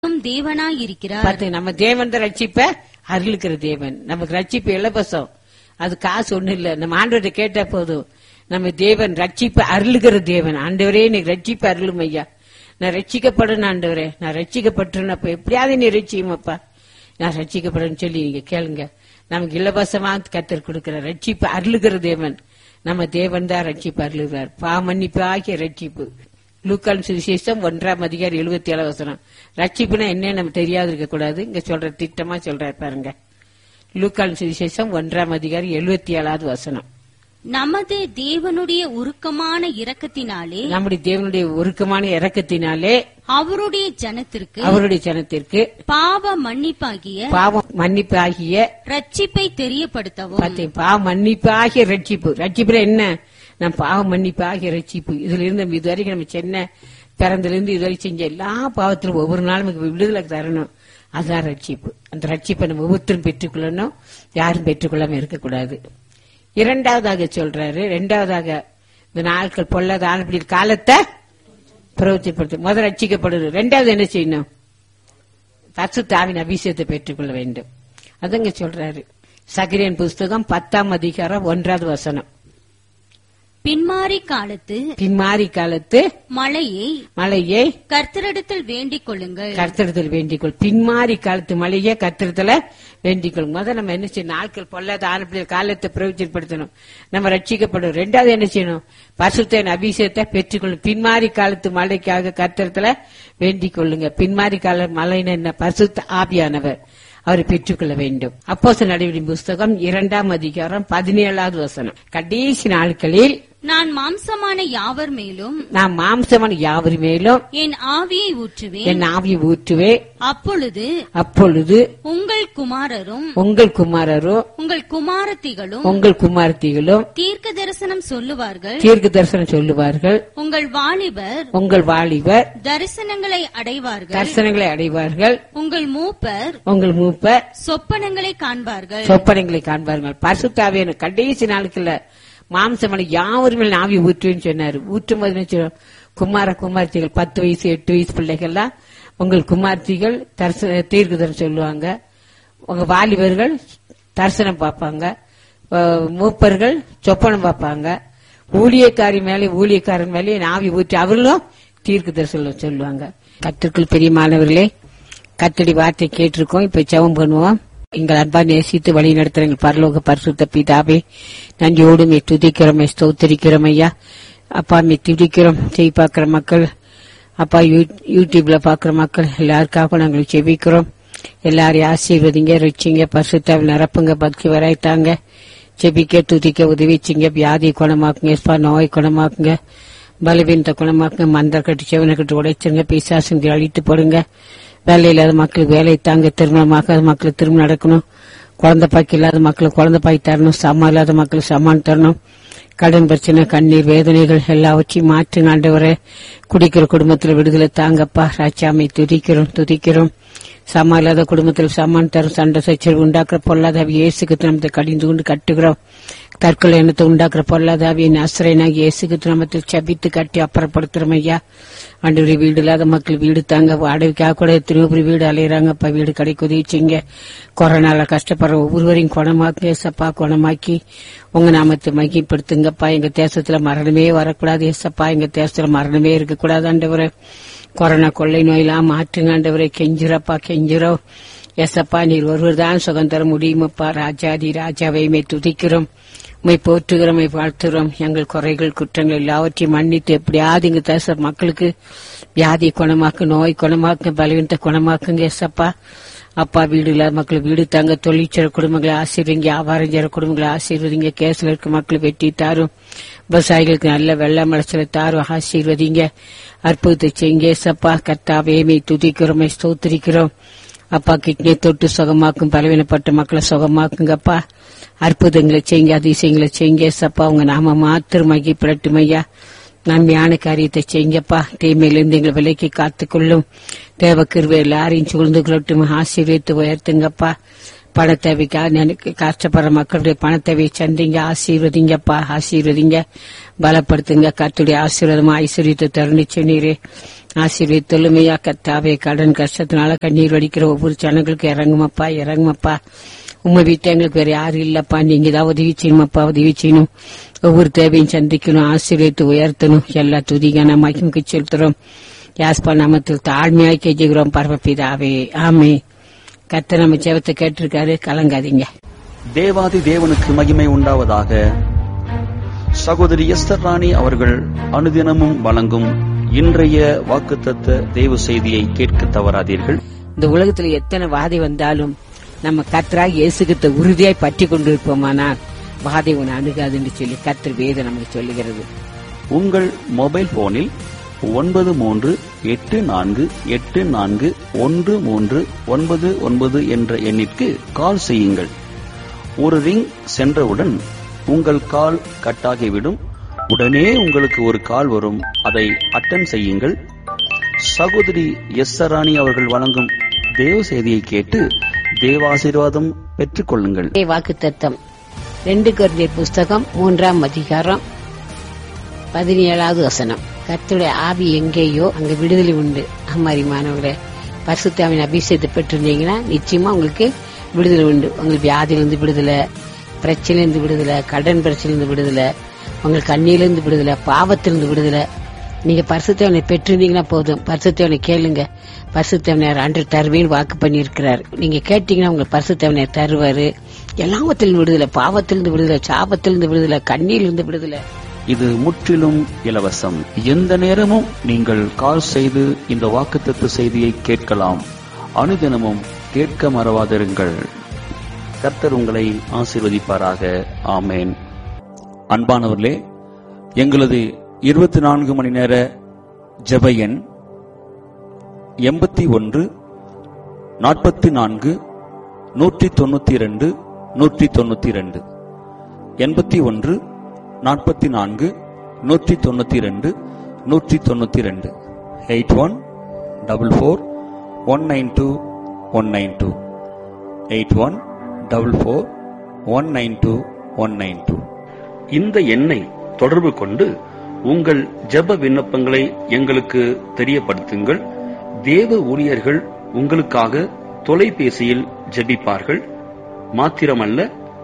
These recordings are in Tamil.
தேவனாயிருக்கிறார் பார்த்து நம்ம தேவன் தான் ரட்சிப்ப அருளுக்கிற தேவன் நமக்கு ரட்சிப்பு இலவசம் அது காசு ஒண்ணு இல்ல நம்ம ஆண்டவர்கிட்ட கேட்டா போதும் நம்ம தேவன் ரட்சிப்பு அருளுகிற தேவன் ஆண்டவரே நீ ரட்சிப்பு அருளும் ஐயா நான் ரட்சிக்கப்படணும் ஆண்டவரே நான் ரட்சிக்கப்பட்டுறேன் அப்ப எப்படியாவது நீ ரட்சியுமப்பா நான் ரட்சிக்கப்படணும்னு சொல்லி நீங்க கேளுங்க நமக்கு இலவசமா கத்தர் கொடுக்கிற ரட்சிப்பு அருளுகிற தேவன் நம்ம தேவன் தான் ரட்சிப்பு அருளுகிறார் பாமன்னிப்பு ஆகிய ரட்சிப்பு லூக்கான் சுவிசேஷம் ஒன்றாம் அதிகாரி எழுபத்தி ஏழு வசனம் ரட்சிப்புனா என்ன நம்ம தெரியாது இருக்க கூடாது இங்க சொல்ற திட்டமா சொல்றாரு பாருங்க லூக்கான் சுவிசேஷம் ஒன்றாம் அதிகாரி எழுபத்தி ஏழாவது வசனம் நமது தேவனுடைய உருக்கமான இரக்கத்தினாலே நம்முடைய தேவனுடைய உருக்கமான இறக்கத்தினாலே அவருடைய ஜனத்திற்கு அவருடைய ஜனத்திற்கு பாவ மன்னிப்பாகிய பாவம் மன்னிப்பு ஆகிய ரட்சிப்பை தெரியப்படுத்தவும் பார்த்தேன் பாவ மன்னிப்பு ஆகிய ரட்சிப்பு ரட்சிப்புல என்ன நம்ம பாவ மன்னிப்பு ஆகிய ரட்சிப்பு இதுல இருந்து நம்ம இதுவரைக்கும் நம்ம சென்ன பிறந்தல இருந்து இதுவரைக்கும் செஞ்ச எல்லா பாவத்திலும் ஒவ்வொரு நாளும் நமக்கு விடுதலை தரணும் அதுதான் ரட்சிப்பு அந்த ரட்சிப்பை நம்ம ஒவ்வொருத்தரும் பெற்றுக்கொள்ளணும் யாரும் பெற்றுக்கொள்ளாம இருக்கக்கூடாது இரண்டாவதாக சொல்றாரு இரண்டாவதாக இந்த நாட்கள் பொல்லாத ஆள்படி காலத்தை பிரவர்த்திப்படுத்த முதல் ரட்சிக்கப்படுது ரெண்டாவது என்ன செய்யணும் பசுத்தாவின் அபிஷேகத்தை பெற்றுக்கொள்ள வேண்டும் அதங்க சொல்றாரு சகிரியன் புஸ்தகம் பத்தாம் அதிகாரம் ஒன்றாவது வசனம் பின்மாறி காலத்து பின்மாறி காலத்து மழையை மழையை கர்த்தரிடத்தில் வேண்டிக் கொள்ளுங்கள் கர்த்தரத்தில் வேண்டிக்கொள் பின்மாறி காலத்து மழையை கர்த்தரத்துல வேண்டிக்கொள் முதல்ல நம்ம என்ன செய்யணும் நாட்கள் பொல்லாத ஆரம்பிய காலத்தை பிரயோஜனப்படுத்தணும் நம்ம ரட்சிக்கப்படும் ரெண்டாவது என்ன செய்யணும் பசுத்தன் அபிஷேகத்தை பெற்றுக்கொள்ளும் பின்மாறி காலத்து மழைக்காக கர்த்தரத்துல வேண்டிக் கொள்ளுங்க பின்மாறி கால மழைன்னு என்ன பசுத்த ஆவியானவர் அவரை பெற்றுக்கொள்ள வேண்டும் அப்போஸ் நடைபெறும் புஸ்தகம் இரண்டாம் அதிகாரம் பதினேழாவது வசனம் கடைசி நாட்களில் நான் மாம்சமான யாவர் மேலும் நான் மாம்சமான யாவர் மேலும் என் ஆவியை ஊற்றுவேன் என் ஆவியை ஊற்றுவே அப்பொழுது அப்பொழுது உங்கள் குமாரரும் உங்கள் குமாரரும் உங்கள் குமாரத்திகளும் உங்கள் குமாரத்திகளும் தீர்க்க தரிசனம் சொல்லுவார்கள் தீர்க்க தரிசனம் சொல்லுவார்கள் உங்கள் வாலிபர் உங்கள் வாலிபர் தரிசனங்களை அடைவார்கள் தரிசனங்களை அடைவார்கள் உங்கள் மூப்பர் உங்கள் மூப்பர் சொப்பனங்களை காண்பார்கள் சொப்பனங்களை காண்பார்கள் பரிசுத்தாவியான கடைசி நாளுக்குள்ள மாம்சமான யாவருமே ஆவி ஊற்றுவேன்னு சொன்னாரு ஊற்றும் போது என்ன செய்யும்? குமார குமார்த்திகள் பத்து வயசு எட்டு வயசு பிள்ளைகள்லாம் உங்கள் குமார்த்திகள் தரிசன தீர்க்குதல் சொல்லுவாங்க உங்க வாலிபர்கள் தரிசனம் பார்ப்பாங்க அஹ் மூப்பர்கள் சொப்பனம் பார்ப்பாங்க ஊழியக்காரி மேலே ஊழியக்காரன் மேலே ஆவி ஊற்றி அவர்களும் தீர்க்கு தரிசனம் சொல்லுவாங்க கத்திற்குள் பெரிய மாணவர்களே கத்தடி வார்த்தை கேட்டிருக்கோம் இப்ப ஜெபம் பண்ணுவோம் எங்கள் அன்பா நேசித்து வழி நடத்துற எங்கள் பரலோக பரிசுத்த பிதாவே நன்றியோடு மே துதிக்கிறோம் மே ஸ்தோத்திரிக்கிறோம் ஐயா அப்பா மே துதிக்கிறோம் செய் பார்க்கிற மக்கள் அப்பா யூ- யூடியூப்ல பாக்குற மக்கள் எல்லாருக்காகவும் நாங்கள் செபிக்கிறோம் எல்லாரையும் ஆசீர்வதிங்க ருச்சிங்க பரிசுத்தாவில் நிரப்புங்க பக்தி வராய்த்தாங்க செபிக்க துதிக்க உதவிச்சிங்க வியாதி குணமாக்குங்க ஸ்பா நோய் குணமாக்குங்க பலவீனத்தை குணமாக்குங்க மந்தர் கட்டி செவனை கட்டி உடைச்சிருங்க பிசாசுங்க அழித்து போடுங்க வேலை இல்லாத மக்களுக்கு வேலை தாங்க திருமணமாக்காத மக்களுக்கு திருமணம் நடக்கணும் குழந்தை பாக்கி இல்லாத மக்களுக்கு குழந்தை பாய் தரணும் சமம் இல்லாத மக்களுக்கு சமான் தரணும் கடன் பிரச்சனை கண்ணீர் வேதனைகள் எல்லாவற்றையும் மாற்று ஆண்டவரே குடிக்கிற குடும்பத்தில் விடுதலை தாங்கப்பா ராஜாமை துதிக்கிறோம் துதிக்கிறோம் சமா இல்லாத குடும்பத்தில் சமான் தரும் சண்டை சச்சரவு உண்டாக்குற பொல்லாதாவி இயேசுக்கு நமத்தை கடிந்து கொண்டு கட்டுகிறோம் தற்கொலை எண்ணத்தை உண்டாக்குற பொல்லாதாவியின் அசரைனாகி இயேசுக்கு நமத்தில் சபித்து கட்டி அப்புறப்படுத்துறோம் ஐயா ஆண்டவரே வீடு இல்லாத மக்கள் வீடு தாங்க வாடகைக்காக கூட திருவபுரி வீடு அலையிறாங்கப்பா வீடு கிடைக்க உதவிச்சிங்க கொரோனால கஷ்டப்படுற ஒவ்வொருவரையும் குணமாக்கி ஏசப்பா குணமாக்கி உங்க நாமத்தை மகிப்படுத்துங்கப்பா எங்க தேசத்துல மரணமே வரக்கூடாது ஏசப்பா எங்க தேசத்துல மரணமே இருக்கக்கூடாது ஆண்டவரே கொரோனா கொள்ளை நோயெல்லாம் மாற்றுங்க ஆண்டவரே கெஞ்சிரப்பா கெஞ்சிரோ எசப்பா நீர் ஒருவர் தான் சுகம் தர முடியுமப்பா ராஜாதி ராஜாவை மே துதிக்கிறோம் உம்மை போற்றுகிறோம் உம்மை வாழ்த்துகிறோம் எங்கள் குறைகள் குற்றங்கள் எல்லாவற்றையும் மன்னித்து எப்படியாவது இங்க தேச மக்களுக்கு வியாதி குணமாக்கு நோய் குணமாக்கு பலவீனத்தை குணமாக்குங்க எசப்பா அப்பா வீடு இல்லாத மக்கள் வீடு தாங்க தொழிற்சர குடும்பங்களை ஆசீர்வதிங்க வியாபாரம் செய்கிற குடும்பங்களை ஆசீர்வதிங்க கேஸ்ல இருக்க மக்கள் வெட்டி தாரும் விவசாயிகளுக்கு நல்ல வெள்ள மலச்சலை தாரும் ஆசீர்வதிங்க அற்புதத்தை செய்யுங்க ஏசப்பா கர்த்தாவே துதிக்கிறோம் ஸ்தோத்திரிக்கிறோம் அப்பா கிட்னியை தொட்டு சுகமாக்கும் பலவீனப்பட்ட மக்களை சுகமாக்குங்கப்பா அற்புதங்களை செய்யுங்க அதிசயங்களை செய்யுங்க ஏசப்பா உங்க நாம மாத்திரம் மகிப்படட்டும் ஐயா நன்மையான காரியத்தை செய்யுங்கப்பா தீமையிலிருந்து எங்களை விலைக்கு காத்துக்கொள்ளும் தேவ கிருவை எல்லாரையும் சூழ்ந்து கொள்ளட்டும் ஆசீர்வித்து உயர்த்துங்கப்பா பண தேவைக்காக எனக்கு கஷ்டப்படுற மக்களுடைய பண தேவையை சந்திங்க ஆசீர்வதிங்கப்பா ஆசீர்வதிங்க பலப்படுத்துங்க கத்துடைய ஆசீர்வாதமா ஐஸ்வர்யத்தை தருணிச்சு நீரே ஆசீர்வதித்தொழுமையா கத்தாவே கடன் கஷ்டத்தினால கண்ணீர் வடிக்கிற ஒவ்வொரு ஜனங்களுக்கு இறங்குமப்பா இறங்குமப்பா உங்க வீட்டுல எங்களுக்கு வேற யாரும் இல்லப்பா நீங்க தான் உதவி செய்யணுமப்பா உதவி செய்யணும் ஒவ்வொரு தேவையும் சந்திக்கணும் ஆசீர்வதித்து உயர்த்தணும் எல்லா துதிகான மகிமுக்கு செலுத்துறோம் யாஸ்பா நாமத்தில் தாழ்மையாய் கெஞ்சுகிறோம் பரமபிதாவே ஆமே கத்த நம்ம ஜெபத்தை கேட்டிருக்காரு கலங்காதீங்க தேவாதி தேவனுக்கு மகிமை உண்டாவதாக சகோதரி எஸ்தர் ராணி அவர்கள் அனுதினமும் வழங்கும் இன்றைய வாக்குத்தத்த தேவ செய்தியை கேட்க தவறாதீர்கள் இந்த உலகத்துல எத்தனை வாதை வந்தாலும் நம்ம கத்தராக இயேசுகிட்ட உறுதியாய் பற்றி கொண்டிருப்போமானால் வாதை உன்னை அணுகாதுன்னு சொல்லி கத்தர் வேதம் நமக்கு சொல்லுகிறது உங்கள் மொபைல் போனில் ஒன்பது மூன்று எட்டு நான்கு எட்டு நான்கு ஒன்று மூன்று ஒன்பது ஒன்பது என்ற எண்ணிற்கு கால் செய்யுங்கள் ஒரு ரிங் சென்றவுடன் உங்கள் கால் கட்டாகிவிடும் உடனே உங்களுக்கு ஒரு கால் வரும் அதை அட்டன் செய்யுங்கள் சகோதரி எஸ் ராணி அவர்கள் வழங்கும் தேவ செய்தியை கேட்டு தேவாசீர்வாதம் பெற்றுக் கொள்ளுங்கள் வாக்கு தத்தம் ரெண்டு குழந்தையர் புஸ்தகம் மூன்றாம் அதிகாரம் பதினேழாவது வசனம் கர்த்தருடைய ஆவி எங்கேயோ அங்க விடுதலை உண்டு அம்மாரி மாணவர்களே பரிசுத்தாவின் அபிஷேகத்தை பெற்றிருந்தீங்கன்னா நிச்சயமா உங்களுக்கு விடுதலை உண்டு உங்களுக்கு வியாதியிலிருந்து விடுதலை பிரச்சனையிலிருந்து விடுதலை கடன் பிரச்சனையிலிருந்து விடுதலை உங்களுக்கு கண்ணியிலிருந்து விடுதலை பாவத்திலிருந்து விடுதலை நீங்க பரிசுத்தவனை பெற்றிருந்தீங்கன்னா போதும் பரிசுத்தவனை கேளுங்க பரிசுத்தவனர் அன்று தருவேன்னு வாக்கு பண்ணியிருக்கிறார் நீங்க கேட்டீங்கன்னா உங்களுக்கு பரிசுத்தவனர் தருவாரு எல்லாவத்திலிருந்து விடுதலை பாவத்திலிருந்து விடுதலை சாபத்திலிருந்து விடுதலை கண்ணியிலிருந்து விடுதலை இது முற்றிலும் இலவசம் எந்த நேரமும் நீங்கள் கால் செய்து இந்த வாக்குத்தத்த செய்தியை கேட்கலாம் அனுதினமும் கேட்க மறவாதிருங்கள் கர்த்தர் உங்களை ஆசீர்வதிப்பாராக ஆமேன் அன்பானவர்களே எங்களது இருபத்தி நான்கு மணி நேர ஜெப எண் எண்பத்தி ஒன்று நாற்பத்தி நான்கு நூற்றி தொண்ணூத்தி இரண்டு நூற்றி தொண்ணூத்தி இரண்டு எண்பத்தி ஒன்று நாற்பத்தி நான்கு நூற்றி தொண்ணூத்தி ரெண்டு நூற்றி தொண்ணூத்தி ரெண்டு eight one double four one nine two one nine two eight one double four one nine two one nine two இந்த எண்ணை தொடர்பு கொண்டு உங்கள் ஜெப விண்ணப்பங்களை எங்களுக்கு தெரியப்படுத்துங்கள் தேவ ஊழியர்கள் உங்களுக்காக தொலைபேசியில் ஜெபிப்பார்கள் மாத்திரமல்ல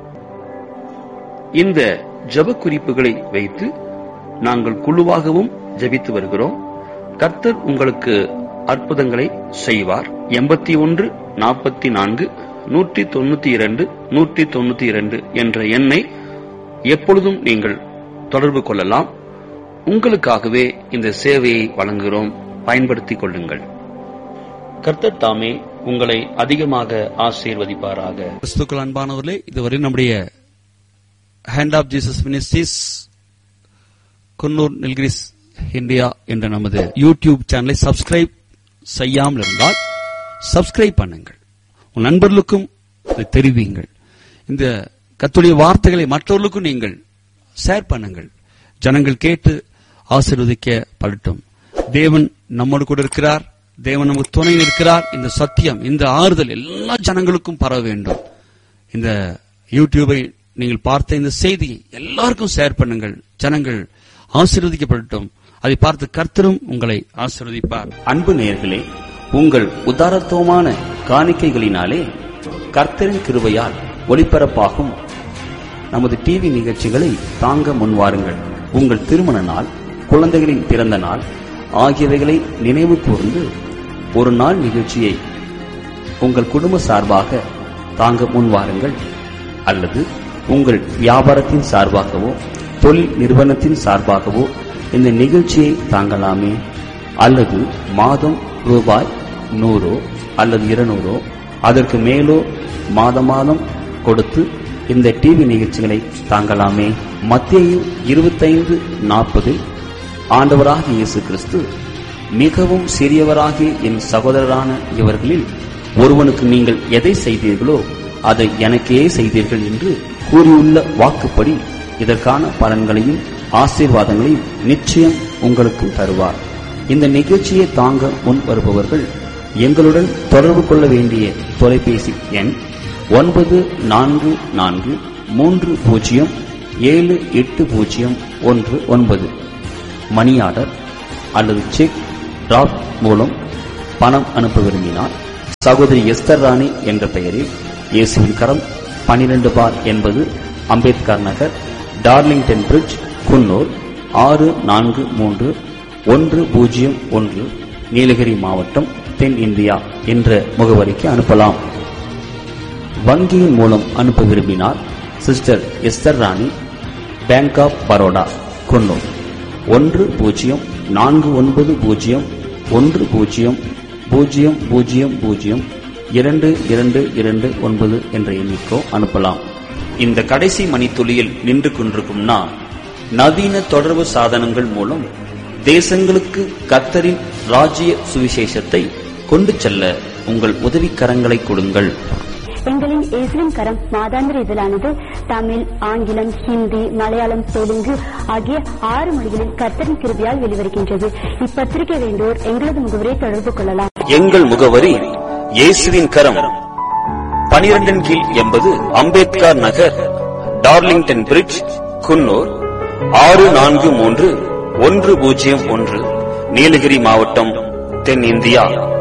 இந்த ஜெப குறிப்புகளை வைத்து நாங்கள் குழுவாகவும் ஜெபித்து வருகிறோம் கர்த்தர் உங்களுக்கு அற்புதங்களை செய்வார் எண்பத்தி ஒன்று நாற்பத்தி நான்கு நூற்றி தொண்ணூத்தி இரண்டு நூற்றி தொண்ணூத்தி இரண்டு என்ற எண்ணை எப்பொழுதும் நீங்கள் தொடர்பு கொள்ளலாம் உங்களுக்காகவே இந்த சேவையை வழங்குகிறோம் பயன்படுத்திக் கொள்ளுங்கள் கர்த்தர் தாமே உங்களை அதிகமாக ஆசீர்வதிப்பாராக கிறிஸ்துக்கள் அன்பானவர்களே இதுவரை நம்முடைய hand of Jesus ministries Coonoor Nilgiris India என்ற நமது யூடியூப் சேனலை சப்ஸ்கிரைப் செய்யாமல் இருந்தால் சப்ஸ்கிரைப் பண்ணுங்கள் உன் நண்பர்களுக்கும் இதை தெரிவியுங்கள் இந்த கத்துடைய வார்த்தைகளை மற்றவர்களுக்கும் நீங்கள் ஷேர் பண்ணுங்கள் ஜனங்கள் கேட்டு ஆசீர்வதிக்க படட்டும் தேவன் நம்மோடு கூட இருக்கிறார் தேவன் நமக்கு துணை இருக்கிறார் இந்த சத்தியம் இந்த ஆறுதல் எல்லா ஜனங்களுக்கும் பரவ வேண்டும் இந்த யூடியூபை நீங்கள் பார்த்த இந்த செய்தியை எல்லாருக்கும் ஷேர் பண்ணுங்கள் ஜனங்கள் ஆசீர்வதிக்கப்படட்டும் அதை பார்த்து கர்த்தரும் உங்களை ஆசீர்வதிப்பார் அன்பு நேயர்களே உங்கள் உதாரத்துவமான காணிக்கைகளினாலே கர்த்தரின் கிருபையால் ஒளிபரப்பாகும் நமது டிவி நிகழ்ச்சிகளை தாங்க முன்வாருங்கள் உங்கள் திருமண நாள் குழந்தைகளின் பிறந்த நாள் ஆகியவைகளை நினைவு கூர்ந்து ஒரு நாள் நிகழ்ச்சியை உங்கள் குடும்ப சார்பாக தாங்க முன்வாருங்கள் அல்லது உங்கள் வியாபாரத்தின் சார்பாகவோ தொழில் நிறுவனத்தின் சார்பாகவோ இந்த நிகழ்ச்சியை தாங்கலாமே அல்லது மாதம் ரூபாய் நூறோ அல்லது இருநூறோ அதற்கு மேலோ மாத மாதம் கொடுத்து இந்த டிவி நிகழ்ச்சிகளை தாங்கலாமே மத்திய இருபத்தைந்து நாற்பதில் ஆண்டவராகிய இயேசு கிறிஸ்து மிகவும் சிறியவராகிய என் சகோதரரான இவர்களில் ஒருவனுக்கு நீங்கள் எதை செய்தீர்களோ அதை எனக்கே செய்தீர்கள் என்று கூறியுள்ள வாக்குப்படி இதற்கான பலன்களையும் ஆசீர்வாதங்களையும் நிச்சயம் உங்களுக்கு தருவார் இந்த நிகழ்ச்சியை தாங்க முன் வருபவர்கள் எங்களுடன் தொடர்பு கொள்ள வேண்டிய தொலைபேசி எண் ஒன்பது நான்கு நான்கு மூன்று பூஜ்ஜியம் ஏழு எட்டு பூஜ்ஜியம் ஒன்று ஒன்பது மணி ஆர்டர் அல்லது செக் டிராப் மூலம் பணம் அனுப்ப விரும்பினால் சகோதரி எஸ்தர் ராணி என்ற பெயரில் இயேசுவின் கரம் 12 பார் என்பது அம்பேத்கர் நகர் டார்லிங்டன் பிரிட்ஜ் குன்னூர் ஆறு நான்கு மூன்று ஒன்று பூஜ்ஜியம் ஒன்று நீலகிரி மாவட்டம் தென் இந்தியா என்ற முகவரிக்கு அனுப்பலாம் வங்கியின் மூலம் அனுப்ப விரும்பினால் sister Esther Rani bank of Baroda Coonoor ஒன்று பூஜ்ஜியம் நான்கு ஒன்பது பூஜ்ஜியம் ஒன்று பூஜ்ஜியம் பூஜ்ஜியம் பூஜ்ஜியம் பூஜ்ஜியம் இரண்டு இரண்டு இரண்டு ஒன்பது என்ற எண்ணிக்கோ அனுப்பலாம் இந்த கடைசி மணித்துளியில் நின்று கொண்டிருக்கும் நான் நவீன தொடர்பு சாதனங்கள் மூலம் தேசங்களுக்கு கத்தரின் ராஜ்ய சுவிசேஷத்தை கொண்டு செல்ல உங்கள் உதவிக்கரங்களை கொடுங்கள் எங்களின் இஸ்லிம் கரம் மாதாந்திர இதழானது தமிழ் ஆங்கிலம் ஹிந்தி மலையாளம் தெலுங்கு ஆகிய ஆறு மொழிகளில் கர்த்தரின் கிருபியால் வெளிவருகின்றது இப்பத்திரிகை வேண்டோர் எங்களது முகவரை தொடர்பு கொள்ளலாம் எங்கள் முகவரி இயேசுவின் கரம் பனிரெண்டின் கீழ் எண்பது அம்பேத்கர் நகர் டார்லிங்டன் பிரிட்ஜ் குன்னூர் ஆறு நான்கு மூன்று ஒன்று பூஜ்ஜியம் ஒன்று நீலகிரி மாவட்டம் தென் இந்தியா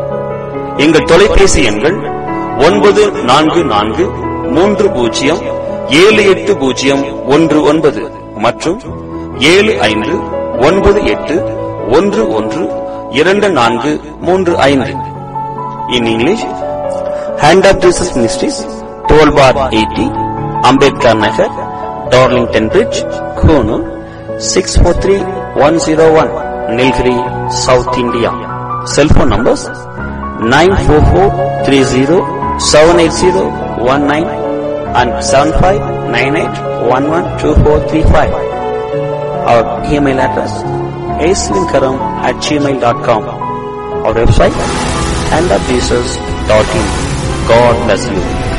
எங்கள் தொலைபேசி எண்கள் ஒன்பது நான்கு நான்கு மூன்று பூஜ்ஜியம் ஏழு எட்டு பூஜ்ஜியம் ஒன்று ஒன்பது மற்றும் ஏழு ஐந்து ஒன்பது எட்டு ஒன்று ஒன்று இரண்டு நான்கு மூன்று ஐந்து in English hand of Jesus ministries twelve bar eighty Ambedkar Nagar Darlington bridge Coonoor six four three one zero one Nilgiri south India cellphone numbers nine four four three zero seven eight zero one nine and seven five nine eight one one two four three five our email address ஏஸ்லிங்கரம் at gmail dot com our website and of Jesus.in. God bless you.